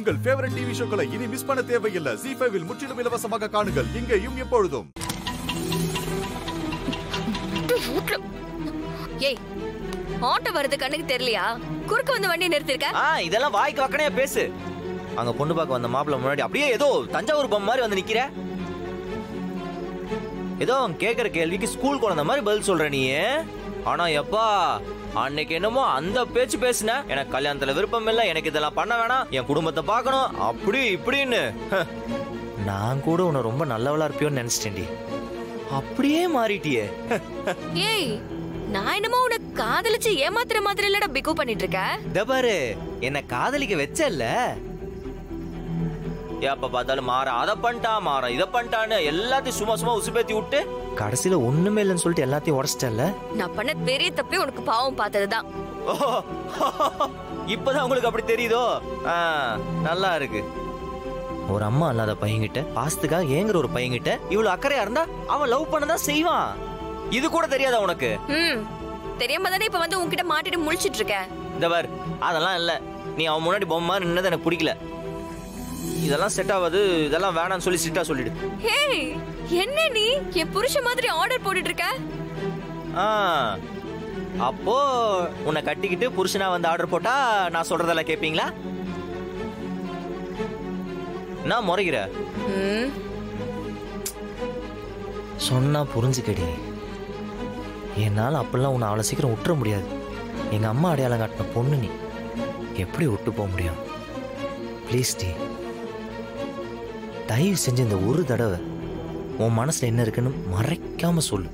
உங்கள் favourite TV ஷோக்களை இனி miss பண்ண தேவையில்லை ஜி ஃபைவில் முற்றிலும் இலவசமாக காணுங்கள் இங்கேயும் எப்பொழுதும் ஏய் ஆட்டோ வருது கண்ணுக்கு தெரியலையா குறுக்க வந்து வண்டி நிறுத்திருக்க ஆ இதெல்லாம் வாய்க்கு வக்கனையா பேசு அங்க பொண்ணு பார்க்க வந்த மாப்பிள்ள முன்னாடி அப்படியே ஏதோ தஞ்சாவூர் பொம்மை மாதிரி வந்து நிக்கிற ஏதோ அவன் கேக்குற கேள்விக்கு ஸ்கூல் குழந்தை மாதிரி பதில் சொல்ற நீ ஆனா எப்பா அன்னைக்கு என்னமோ அந்த பேச்சு பேசுன எனக்கு கல்யாணத்துல விருப்பம் இல்ல எனக்கு இதெல்லாம் பண்ண வேணாம் என் குடும்பத்தை பார்க்கணும் அப்படி இப்படின்னு ஹ. நான் கூட உன்னை ரொம்ப நல்லவளா இருப்பியோன்னு நினைச்சிட்டேன்டி அப்படியே மாறிட்டியே ஹ. ஏய் நான் என்னமோ உனக்கு காதலிச்சு ஏமாத்துற மாதிரி இல்லடா பிகு பண்ணிட்டு இருக்க இத பாரு என்ன காதலிக்க வச்சல்ல எப்ப பார்த்தாலும் மாற அதை பண்ணிட்டான் மாற இதை பண்ணிட்டான்னு எல்லாத்தையும் சும்மா சும்மா உசுப்பேத்தி விட்டு கடைசியில ஒண்ணுமே இல்லைன்னு சொல்லிட்டு எல்லாத்தையும் உடச்சிட்டல நான் பண்ண பெரிய தப்பே உனக்கு பாவம் பார்த்ததுதான் இப்பதான் உங்களுக்கு அப்படி தெரியுதோ ஆ, நல்லா இருக்கு ஒரு அம்மா இல்லாத பையன்கிட்ட பாசத்துக்காக ஏங்குற ஒரு பையன்கிட்ட இவ்வளவு அக்கறையா இருந்தா அவன் லவ் பண்ணதான் செய்வான் இது கூட தெரியாதா உனக்கு ம் தெரியாம தானே இப்ப வந்து உன்கிட்ட மாட்டிட்டு முழிச்சிட்டு இருக்க இந்த பார் அதெல்லாம் இல்ல நீ அவன் முன்னாடி பொம்மை நின்னது எனக்கு பிடிக்கல இதெல்லாம் செட் ஆகாது இதெல்லாம் வேணாம்னு சொல்லி சிட்டா சொல்லிடு ஹேய் என்ன நீ என் புருஷ மாதிரி ஆர்டர் போட்டுட்டு இருக்க ஆ அப்போ உன்னை கட்டிக்கிட்டு புருஷனா வந்து ஆர்டர் போட்டா நான் சொல்றதெல்லாம் கேப்பீங்களா நான் முறைகிற ம் சொன்னா புரிஞ்சுக்கடி என்னால் அப்படிலாம் உன்னை அவ்வளோ சீக்கிரம் விட்டுற முடியாது எங்க அம்மா அடையாளம் காட்டின பொண்ணு நீ எப்படி விட்டு போக முடியும் ப்ளீஸ் டி தயவு செஞ்சு இந்த ஒரு தடவை உன் மனசுல என்ன இருக்குன்னு மறைக்காம சொல்லு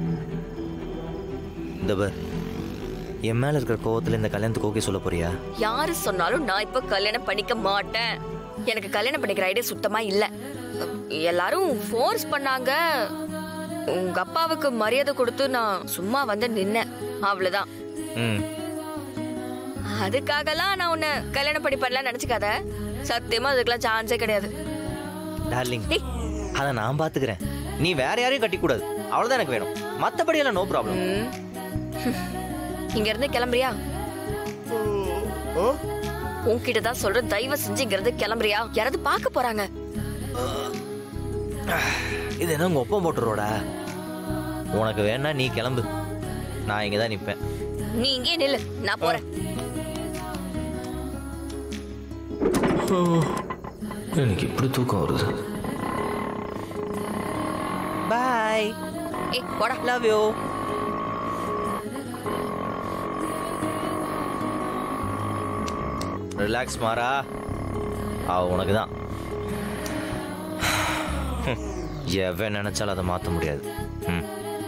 இந்த பார் என் மேல இருக்கிற கோவத்துல இந்த கல்யாணத்துக்கு ஓகே சொல்ல போறியா யாரு சொன்னாலும் நான் இப்ப கல்யாணம் பண்ணிக்க மாட்டேன் எனக்கு கல்யாணம் பண்ணிக்கிற ஐடியா சுத்தமா இல்ல எல்லாரும் ஃபோர்ஸ் பண்ணாங்க உங்க அப்பாவுக்கு மரியாதை கொடுத்து நான் சும்மா வந்து நின்னேன் அவ்வளவுதான் ம் அதுக்காகலாம் நான் உன்னை கல்யாணம் பண்ணி பண்ணலாம் நினைச்சுக்காத சத்தியமா அதுக்கெல்லாம் சான்ஸே கிடையாது டார்லிங் டேய். அதை நான் பாத்துக்கிறேன் நீ வேற யாரையும் கட்டிக்கூடாது அவ்வளவுதான் எனக்கு வேணும் மத்தபடி எல்லாம் நோ ப்ராப்ளம் ம். இங்க இருந்து கிளம்புறியா உன்கிட்ட தான் சொல்ற தயவு செஞ்சு இங்க இருந்து கிளம்புறியா யாராவது பார்க்க போறாங்க இது என்ன உங்க ஒப்பம் போட்டுருவோடா உனக்கு வேணா நீ கிளம்பு நான் இங்க தான் நிப்பேன் நீ இங்கே நில்லு நான் போறேன் எனக்கு இப்படி தூக்கம் வருது பாய் ஏய் போடா லவ் யூ ரிலாக்ஸ் மாறா அவ உனக்கு தான் எவன் நினைச்சாலும் அதை மாற்ற முடியாது ம்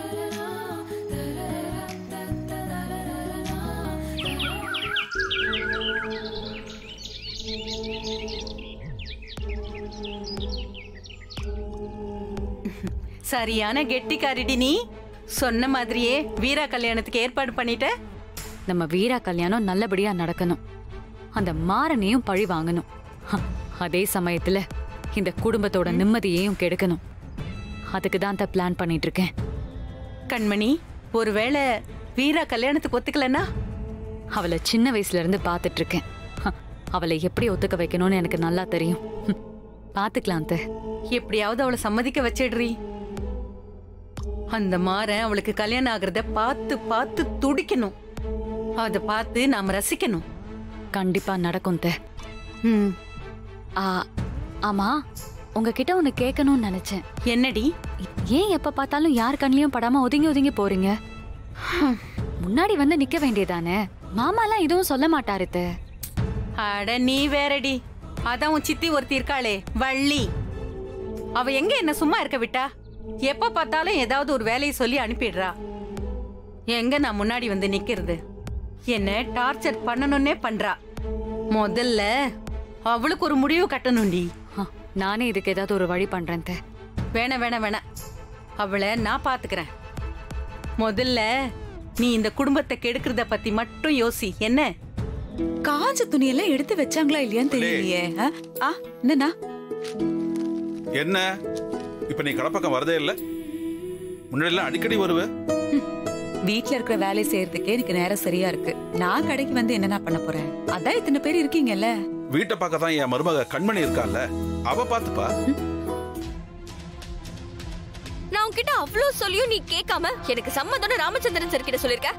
சரியான கெட்டிக்காரிடி நீ சொன்ன மாதிரியே வீரா கல்யாணத்துக்கு ஏற்பாடு பண்ணிட்ட நம்ம வீரா கல்யாணம் நல்லபடியா நடக்கணும் அந்த மாறனையும் பழி வாங்கணும் ஹ, அதே சமயத்துல இந்த குடும்பத்தோட நிம்மதியையும் கெடுக்கணும் அதுக்கு தான் தான் பிளான் பண்ணிட்டு இருக்கேன் கண்மணி ஒருவேளை வீரா கல்யாணத்துக்கு ஒத்துக்கலன்னா அவளை சின்ன வயசுல இருந்து பார்த்துட்டு இருக்கேன் ஹ, அவளை எப்படி ஒத்துக்க வைக்கணும்னு எனக்கு நல்லா தெரியும் ம், பாத்துக்கலாம் அத்தை. எப்படியாவது அவளை சம்மதிக்க வச்சிடுறி அந்த மாறன் அவளுக்கு கல்யாணம் ஆகுறத பார்த்து பார்த்து துடிக்கணும் அத பார்த்து நாம ரசிக்கணும் கண்டிப்பா நடக்கும் அத்தை. ம், ஆ ஆமா உங்ககிட்ட ஒன்னு கேட்கணும்னு நினைச்சேன் என்னடி ஏன் எப்ப பார்த்தாலும் யார் கண்ணிலையும் படாம ஒதுங்கி ஒதுங்கி போறீங்க முன்னாடி வந்து நிக்க வேண்டியதானே மாமாலாம் எதுவும் சொல்ல மாட்டாரு அத்தை. அட நீ வேறடி அதான் உன் சித்தி ஒருத்தி இருக்காளே வள்ளி அவ எங்க என்ன சும்மா இருக்க விட்டா எப்ப பார்த்தாலும் ஏதாவது ஒரு வேலையை சொல்லி அனுப்பிடுறா எங்க நான் முன்னாடி வந்து நிக்கிறது என்ன டார்ச்சர் பண்ணணும்னே பண்றா முதல்ல அவளுக்கு ஒரு முடிவு கட்டணும்டி ஆ, நானே இதுக்கு ஏதாவது ஒரு வழி பண்றேன் அத்தை. வேணாம் வேணாம் வேணாம் அவளை நான் பாத்துக்கிறேன் முதல்ல நீ இந்த குடும்பத்தை கெடுக்கிறத பத்தி மட்டும் யோசி என்ன காஞ்ச துணியெல்லாம் எடுத்து வச்சாங்களா இல்லையான்னு தெரியலையே ஆ? ஆ என்னண்ணா என்ன இப்ப நீ கடப்பக்கம் வரதே இல்ல முன்னாடி எல்லாம் அடிக்கடி வருவ வீட்ல இருக்கிற வேலையை செய்யறதுக்கே எனக்கு நேரம் சரியா இருக்கு நான் கடைக்கு வந்து என்னண்ணா பண்ண போறேன் அதான் இத்தனை பேர் இருக்கீங்கல்ல வீட்டை பார்க்க தான் என் மருமக கண்மணி இருக்கால்ல அவ பாத்துப்பா நான் உன்கிட்ட அவ்வளோ சொல்லியும் நீ கேட்காம எனக்கு சம்மதம்னு ராமச்சந்திரன் சார் கிட்ட சொல்லிருக்க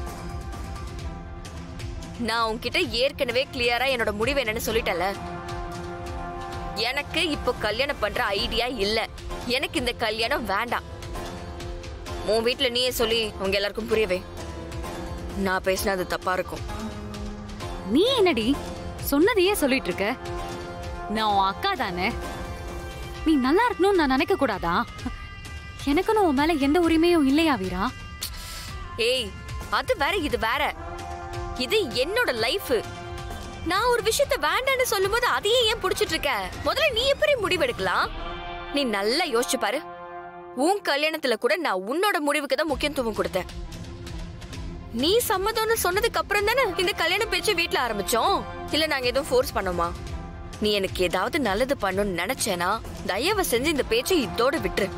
நான் உன்கிட்ட ஏற்கனவே கிளியரா என்னோட முடிவு என்னன்னு சொல்லிட்டேன்ல எனக்கு இப்போ கல்யாணம் பண்ற ஐடியா இல்ல எனக்கு இந்த கல்யாணம் வேண்டாம் உன் வீட்ல நீயே சொல்லி உங்க எல்லாருக்கும் புரியவே நான் பேசினா அது தப்பா இருக்கும் நீ என்னடி சொன்னதையே சொல்லிட்டு இருக்க நான் உன் அக்கா தானே நீ நல்லா இருக்கணும்னு நான் நினைக்க கூடாதா எனக்குன்னு உன் மேல எந்த உரிமையும் இல்லையா வீரா ஏய் அது வேற இது வேற இது என்னோட லைஃப் நான் ஒரு விஷயத்த வேண்டான்னு சொல்லும்போது அதையே ஏன் புடிச்சிட்டு இருக்க முதல்ல நீ எப்படி முடிவெடுக்கலாம் நீ நல்லா யோசிச்சு பாரு உன் கல்யாணத்துல கூட நான் உன்னோட முடிவுக்கு தான் முக்கியத்துவம் கொடுத்தேன் நீ சம்மதம்னு சொன்னதுக்கு அப்புறம் தானே இந்த கல்யாண பேச்சு வீட்ல ஆரம்பிச்சோம் இல்ல நாங்க எதுவும் ஃபோர்ஸ் பண்ணோமா நீ எனக்கு ஏதாவது நல்லது பண்ணணும்னு நினைச்சேனா தயவு செஞ்சு இந்த பேச்சை இதோட விட்டுரு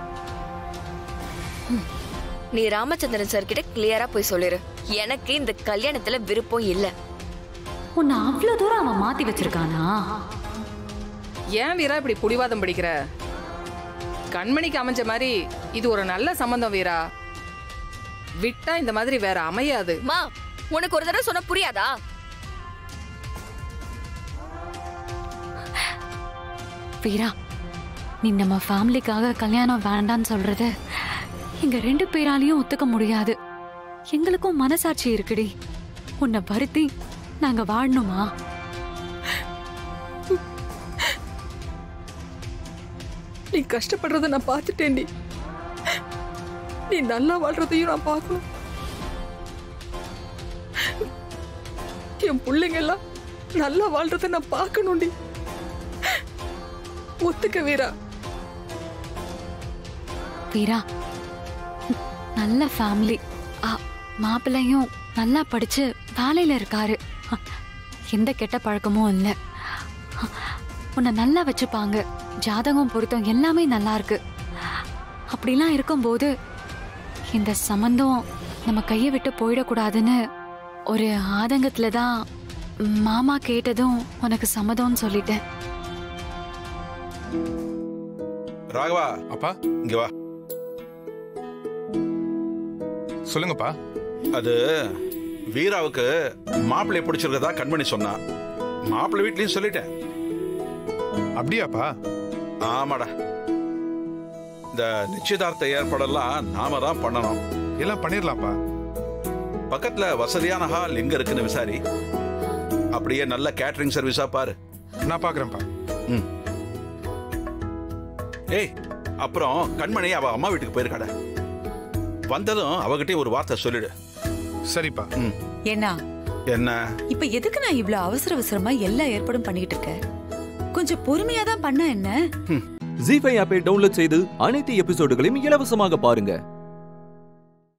நீ ராமச்சந்திரன் சார் கிட்ட கிளியரா போய் சொல்லிரு எனக்கு இந்த கல்யாணத்துல விருப்பம் இல்ல உன்னை அவ்வளவு தூரம் அவன் மாத்தி வச்சிருக்கானா ஏன் வீரா இப்படி புடிவாதம் பிடிக்கிற கண்மணிக்கு அமைஞ்ச மாதிரி இது ஒரு நல்ல சம்பந்தம் வீரா விட்டா இந்த மாதிரி வேற அமையாது மா உனக்கு ஒரு தடவை சொன்ன புரியாதா வீரா நீ நம்ம ஃபேமிலிக்காக கல்யாணம் வேண்டான்னு சொல்றது எங்க ரெண்டு பேராலையும் ஒத்துக்க முடியாது எங்களுக்கும் மனசாட்சி இருக்குடி உன்னை வருத்தி நாங்க வாழணுமா நீ கஷ்டப்படுறத நான் பார்த்துட்டேன்டி நீ நல்லா வாழ்றதையும் நான் பார்க்கணும் என் பிள்ளைங்க எல்லாம் நல்லா வாழ்றத நான் பார்க்கணும்டி ஒத்துக்க வீரா வீரா நல்ல ஃபேமிலி மாப்பிள்ளையும் நல்லா படிச்சு வேலையில இருக்காரு அ, எந்த கெட்ட பழக்கமும் இல்லை உன்னை நல்லா வச்சுப்பாங்க ஜாதகம் பொருத்தம் எல்லாமே நல்லா இருக்கு அப்படிலாம் இருக்கும்போது இந்த சம்பந்தம் நம்ம கையை விட்டு போயிடக்கூடாதுன்னு ஒரு ஆதங்கத்துல தான் மாமா கேட்டதும் உனக்கு சம்மதம்னு சொல்லிட்டேன் ராகவா அப்பா இங்க வா சொல்லுங்கப்பா அது வீராவுக்கு மாப்பிள்ளை பிடிச்சிருக்கதா கண்மணி சொன்னா மாப்பிள்ளை வீட்லயும் சொல்லிட்டேன் அப்படியாப்பா ஆமாடா இந்த நிச்சயதார்த்த ஏற்பாடெல்லாம் நாம தான் பண்ணணும் எல்லாம் பண்ணிடலாம்ப்பா பக்கத்துல வசதியான ஹால் எங்க இருக்குன்னு விசாரி அப்படியே நல்ல கேட்டரிங் சர்வீஸா பாரு நான் பாக்குறேன்ப்பா ம் ஏய் அப்புறம் கண்மணி அவ அம்மா வீட்டுக்கு போயிருக்காடா வந்ததும் அவகிட்டே ஒரு வார்த்தை சொல்லிடு சரிப்பா ம் ஏன்னா என்ன இப்ப எதுக்கு நான் இவ்ளோ அவசர அவசரமா எல்லா ஏற்பாடும் பண்ணிட்டு இருக்கேன் கொஞ்சம் பொறுமையா தான் பண்ண என்ன ஜி ஃபைவ் ஆப்பை டவுன்லோட் செய்து அனைத்து எபிசோடுகளையும் இலவசமாக பாருங்க